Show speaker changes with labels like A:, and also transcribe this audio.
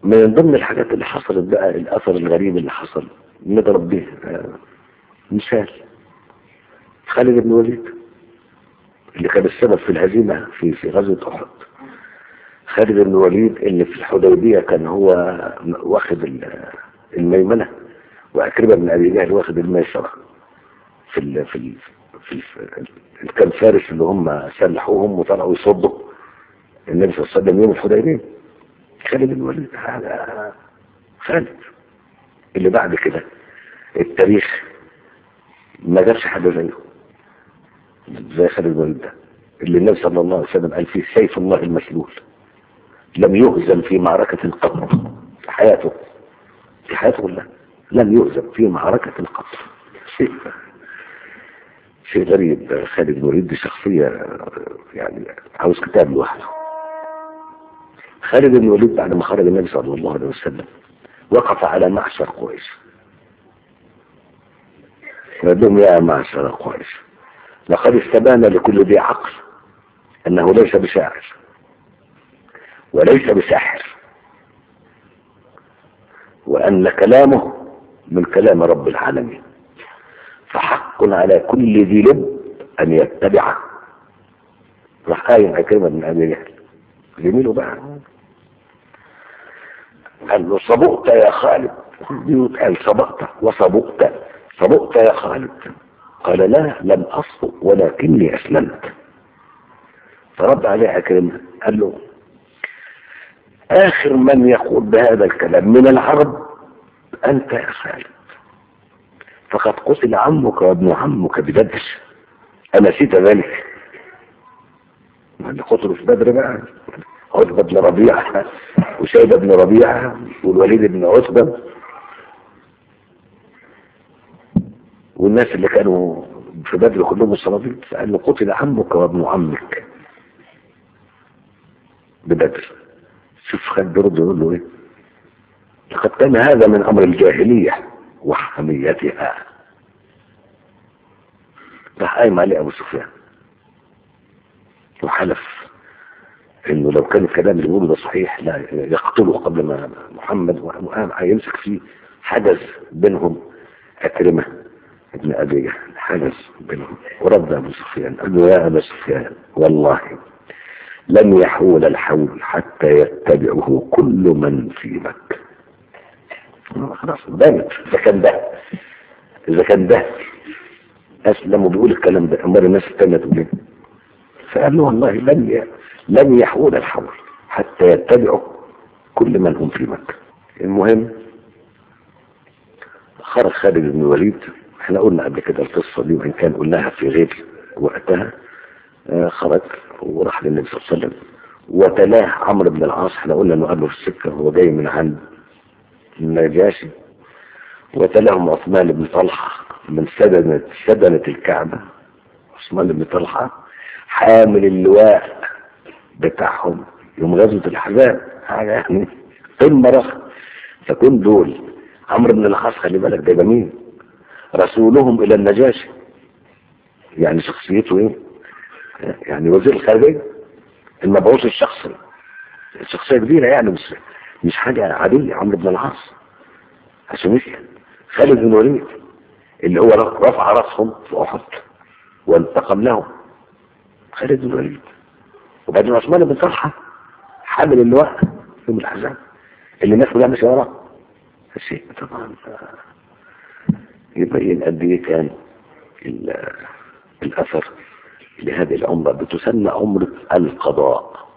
A: من ضمن الحاجات اللي حصلت بقى الأثر الغريب اللي حصل نضرب به آه، مثال خالد بن وليد اللي كان السبب في الهزيمة في في غزوة أحد خالد بن الوليد اللي في الحديبية كان هو واخد ال- الميمنة وأكرمة بن أبي جهل واخد الميسرة في ال في ال في ال في كان فارس اللي هم سلحوهم وطلعوا يصدوا النبي صلى الله عليه وسلم يوم الحديبية خالد بن الوليد هذا خالد اللي بعد كده التاريخ ما جابش حد زيه زي خالد بن الوليد ده اللي النبي صلى الله عليه وسلم قال فيه سيف الله المسلول لم يهزم في معركة قط في حياته في حياته كلها لم يهزم في معركة قط شيء شيء غريب خالد بن الوليد دي شخصية يعني عاوز كتاب لوحده خالد بن الوليد بعد ما خرج النبي صلى الله عليه وسلم وقف على معشر قريش قال لهم يا معشر قريش لقد استبان لكل ذي عقل انه ليس بشاعر وليس بساحر وان كلامه من كلام رب العالمين فحق على كل ذي لب ان يتبعه راح قايم عكرمه بن ابي جهل جميله بقى قال له صبؤت يا خالد بيوت قال صبؤت وصبؤت صبؤت يا خالد قال لا لم أصبؤ ولكني أسلمت فرد عليه عكرمة قال له آخر من يقول بهذا الكلام من العرب أنت يا خالد فقد قتل عمك وابن عمك ببدر أنسيت ذلك اللي قتلوا في بدر بقى عتبة بن ربيعة وشيبة بن ربيعة والوليد بن عتبة والناس اللي كانوا في بدر كلهم الصناديق قال له قتل عمك وابن عمك ببدر شوف خد برد يقول له ايه لقد كان هذا من امر الجاهلية وحميتها راح قايم عليه ابو سفيان وحلف انه لو كان الكلام اللي بيقوله ده صحيح لا يقتله قبل ما محمد وقام هيمسك فيه حدث بينهم أكرمة ابن أبي جهل حدث بينهم ورد أبو سفيان قال له يا أبا سفيان والله لن يحول الحول حتى يتبعه كل من في مكة خلاص بانت إذا كان ده إذا كان ده أسلم وبيقول الكلام ده أمال الناس التانية تقول إيه؟ فقال له والله لن ي... لن يحول الحول حتى يتبعوا كل من هم في مكة المهم خرج خالد بن الوليد احنا قلنا قبل كده القصة دي وإن كان قلناها في غير وقتها آه خرج وراح للنبي صلى الله عليه وسلم وتلاه عمرو بن العاص احنا قلنا انه قبله في السكة هو جاي من عند النجاشي وتلاهم عثمان بن طلحة من سدنة سدنة الكعبة عثمان بن طلحة حامل اللواء بتاعهم يوم غزوة الحزاب حاجة يعني قمة رخ فكون دول عمرو بن العاص خلي بالك ده يبقى مين رسولهم الى النجاشي يعني شخصيته ايه يعني وزير الخارجية المبعوث الشخصي شخصية كبيرة يعني مش مش حاجة عادية عمرو بن العاص عشان يسأل خالد بن الوليد اللي هو رفع راسهم في احد وانتقم لهم خالد بن الوليد وبعدين عثمان بن طلحه حامل اللواء يوم الاحزاب اللي الناس كلها ماشيه وراه الشيء طبعا يبين قد ايه كان الاثر لهذه العمره بتسمى عمره القضاء